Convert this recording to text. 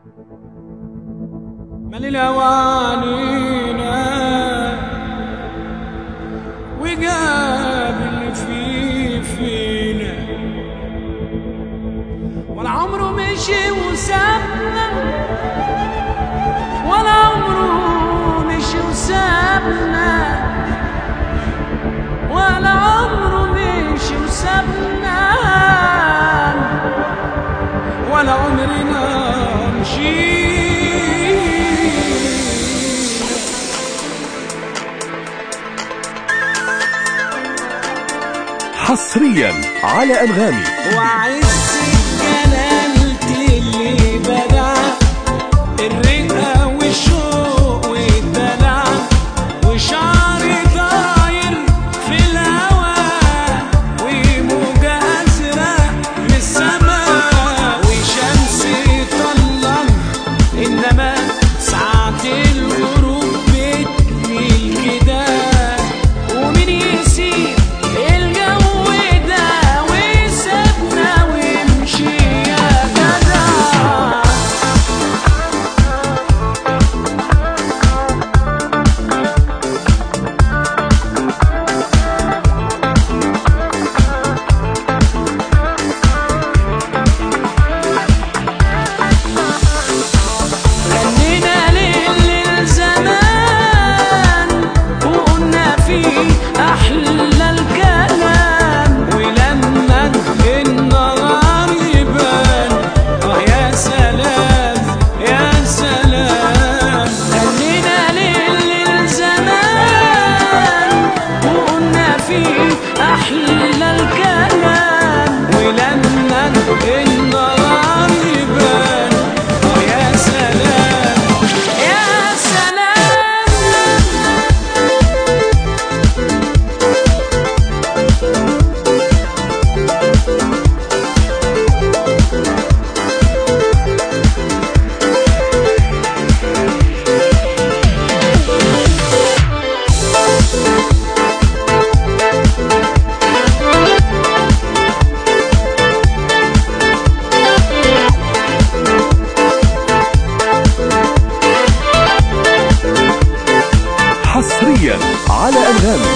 مال الأوانينا وقابل في فينا ولا عمره مشي وسابنا ولا عمره مشي وسابنا ولا عمره مشي وسابنا ولا عمرنا مشي حصريا على أنغامي وعز جلالتي اللي بدع الرقة والشوق والدلع وشعري طاير في الهوا وموجة أزرق من السما وشمس طلع إنما ساعة الغروب بتميل كده ومين يسيب الجو ده ويسيبنا ويمشي يا جدع غنينا ليل زمان وقلنا فيه أحلى الكلام ولما النهار يبان آه يا سلام يا سلام غنينا ليل زمان وقلنا فيه أحلى الكلام ولما النهار يبان آه يا سلام يا سلام حصريا على أنغامي